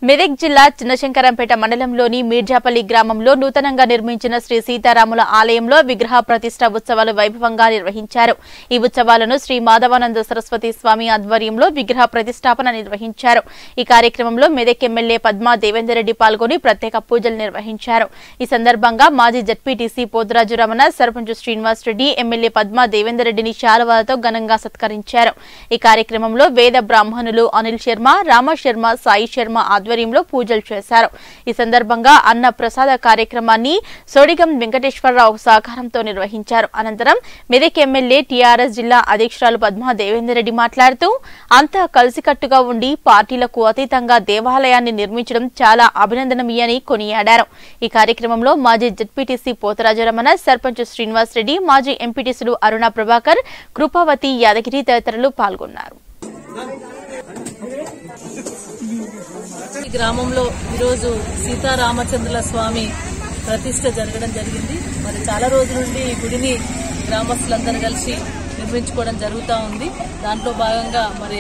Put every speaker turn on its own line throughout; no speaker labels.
మెదక్ జిల్లా చిన్నశంకరంపేట మండలంలోని మీర్జాపల్లి గ్రామంలో నూతనంగా నిర్మించిన శ్రీ సీతారాముల ఆలయంలో విగ్రహ ప్రతిష్ట ఉత్సవాలు వైభవంగా నిర్వహించారు ఈ ఉత్సవాలను శ్రీ మాధవానంద సరస్వతి స్వామి ఆధ్వర్యంలో విగ్రహ ప్రతిష్టాపన నిర్వహించారు ఈ కార్యక్రమంలో మెదక్ ఎమ్మెల్యే పద్మా దేవేందర్ రెడ్డి పాల్గొని ప్రత్యేక పూజలు నిర్వహించారు ఈ సందర్భంగా మాజీ జడ్పీటీసీ పోతురాజు రమణ సర్పంచ్ శ్రీనివాస్ రెడ్డి ఎమ్మెల్యే పద్మా దేవేందర్ రెడ్డిని శాలువాలతో ఘనంగా సత్కరించారు ఈ కార్యక్రమంలో వేద బ్రాహ్మణులు అనిల్ శర్మ రామ శర్మ సాయి శర్మ ఆధ్వర్యంలో పూజలు చేశారు ఈ సందర్భంగా అన్న ప్రసాద కార్యక్రమాన్ని సోడిగం వెంకటేశ్వరరావు సహకారంతో నిర్వహించారు అనంతరం మెదక్ ఎమ్మెల్యే టీఆర్ఎస్ జిల్లా అధ్యక్షురాలు పద్మా దేవేందర్ రెడ్డి మాట్లాడుతూ అంతా కలిసికట్టుగా ఉండి పార్టీలకు అతీతంగా దేవాలయాన్ని నిర్మించడం చాలా అభినందనీయని కొనియాడారు ఈ కార్యక్రమంలో మాజీ జడ్పీటీసీ పోతరాజు రమణ సర్పంచ్ శ్రీనివాస్ రెడ్డి మాజీ ఎంపీటీసీలు అరుణ ప్రభాకర్ కృపావతి యాదగిరి తదితరులు పాల్గొన్నారు
ఈ గ్రామంలో ఈరోజు సీతారామచంద్రుల స్వామి ప్రతిష్ట జరగడం జరిగింది మరి చాలా రోజుల నుండి ఈ గుడిని గ్రామస్తులందరూ కలిసి నిర్మించుకోవడం జరుగుతూ ఉంది దాంట్లో భాగంగా మరి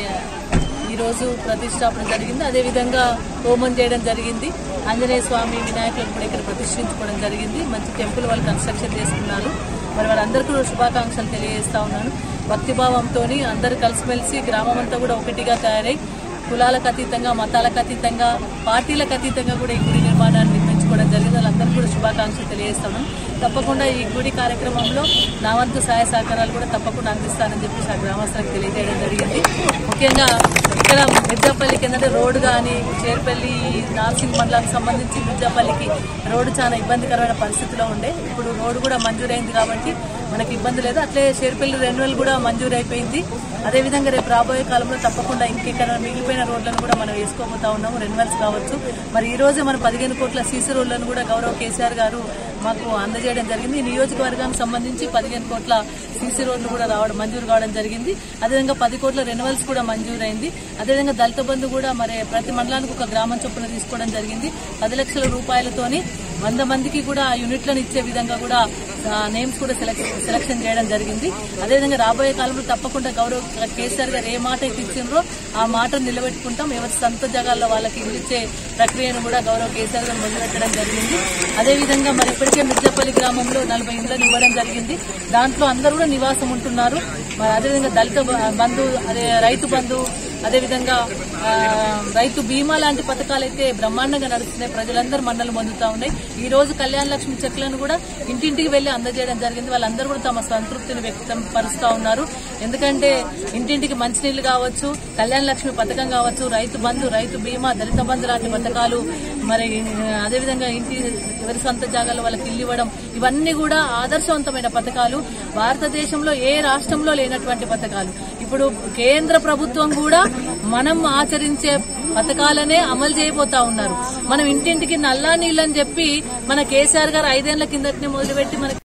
ఈ రోజు ప్రతిష్టాపన జరిగింది అదేవిధంగా హోమం చేయడం జరిగింది ఆంజనేయ స్వామి వినాయకులను కూడా ఇక్కడ ప్రతిష్ఠించుకోవడం జరిగింది మంచి టెంపుల్ వాళ్ళు కన్స్ట్రక్షన్ చేసుకున్నారు మరి వాళ్ళందరికీ కూడా శుభాకాంక్షలు తెలియజేస్తా ఉన్నాను భక్తిభావంతో అందరూ కలిసిమెలిసి గ్రామం అంతా కూడా ఒకటిగా తయారై కులాలకు అతీతంగా మతాలకు అతీతంగా పార్టీలకు అతీతంగా కూడా ఈ గుడి నిర్మాణాన్ని నిర్మించుకోవడం జరిగింది వాళ్ళందరికీ కూడా శుభాకాంక్షలు తెలియజేస్తాను తప్పకుండా ఈ గుడి కార్యక్రమంలో నా వంతు సహాయ సహకారాలు కూడా తప్పకుండా అందిస్తానని చెప్పేసి ఆ గ్రామస్తులకు తెలియజేయడం జరిగింది ముఖ్యంగా ఇక్కడ మిర్జాపల్లికి ఏంటంటే రోడ్డు కానీ చేర్పల్లి నార్సింగ్ మండలానికి సంబంధించి మిర్జాపల్లికి రోడ్డు చాలా ఇబ్బందికరమైన పరిస్థితిలో ఉండే ఇప్పుడు రోడ్డు కూడా మంజూరైంది కాబట్టి మనకి ఇబ్బంది లేదు అట్లే షేర్పల్లి రెన్యువల్ కూడా మంజూరు అయిపోయింది అదేవిధంగా రేపు రాబోయే కాలంలో తప్పకుండా ఇంకెక్కడ మిగిలిపోయిన రోడ్లను కూడా మనం వేసుకోబోతా ఉన్నాము రెన్యువల్స్ కావచ్చు మరి ఈ రోజు మన పదిహేను కోట్ల సీసీ రోడ్లను కూడా గౌరవ కేసీఆర్ గారు మాకు అందజేయడం జరిగింది ఈ నియోజకవర్గానికి సంబంధించి పదిహేను కోట్ల సీసీ రోడ్లు కూడా రావడం మంజూరు కావడం జరిగింది అదేవిధంగా పది కోట్ల రెన్యువల్స్ కూడా మంజూరైంది అదేవిధంగా దళిత బంధు కూడా మరి ప్రతి మండలానికి ఒక గ్రామం చొప్పున తీసుకోవడం జరిగింది పది లక్షల రూపాయలతోని వంద మందికి కూడా ఆ యూనిట్లను ఇచ్చే విధంగా కూడా నేమ్స్ కూడా సెలెక్షన్ సెలక్షన్ చేయడం జరిగింది అదేవిధంగా రాబోయే కాలంలో తప్పకుండా గౌరవ కేసీఆర్ గారు ఏ మాట అయితే ఇచ్చిండ్రో ఆ మాటను నిలబెట్టుకుంటాం ఎవరి సొంత జగాల్లో వాళ్ళకి ఇల్లు ఇచ్చే ప్రక్రియను కూడా గౌరవ కేసీఆర్ గారు మొదలుపెట్టడం జరిగింది అదేవిధంగా మరి ఇప్పటికే మిర్జాపల్లి గ్రామంలో నలభై ఇండ్లను ఇవ్వడం జరిగింది దాంట్లో అందరూ కూడా నివాసం ఉంటున్నారు మరి అదేవిధంగా దళిత బ- బంధు అదే రైతు బంధు అదేవిధంగా ఆ, రైతు బీమా లాంటి పథకాలు అయితే బ్రహ్మాండంగా నడుస్తున్నాయి ప్రజలందరూ మన్నలు పొందుతా ఉన్నాయి ఈ రోజు కళ్యాణ లక్ష్మి చెక్లను కూడా ఇంటింటికి వెళ్లి అందజేయడం జరిగింది వాళ్ళందరూ కూడా తమ సంతృప్తిని వ్యక్తం పరుస్తా ఉన్నారు ఎందుకంటే ఇంటింటికి మంచినీళ్లు కావచ్చు కళ్యాణ లక్ష్మి పథకం కావచ్చు రైతు బంధు రైతు బీమా దళిత బంధు లాంటి పథకాలు మరి ఆ, అదేవిధంగా ఇంటి ఎవరి సొంత జాగాలో వాళ్ళకి ఇల్లు ఇవ్వడం ఇవన్నీ కూడా ఆదర్శవంతమైన పథకాలు భారతదేశంలో ఏ రాష్ట్రంలో లేనటువంటి పథకాలు ఇప్పుడు కేంద్ర ప్రభుత్వం కూడా మనం ఆచరించే పథకాలనే అమలు చేయబోతా ఉన్నారు మనం ఇంటింటికి నల్లా నీళ్ళని చెప్పి మన కేసీఆర్ గారు ఐదేళ్ల కిందటనే మొదలుపెట్టి మన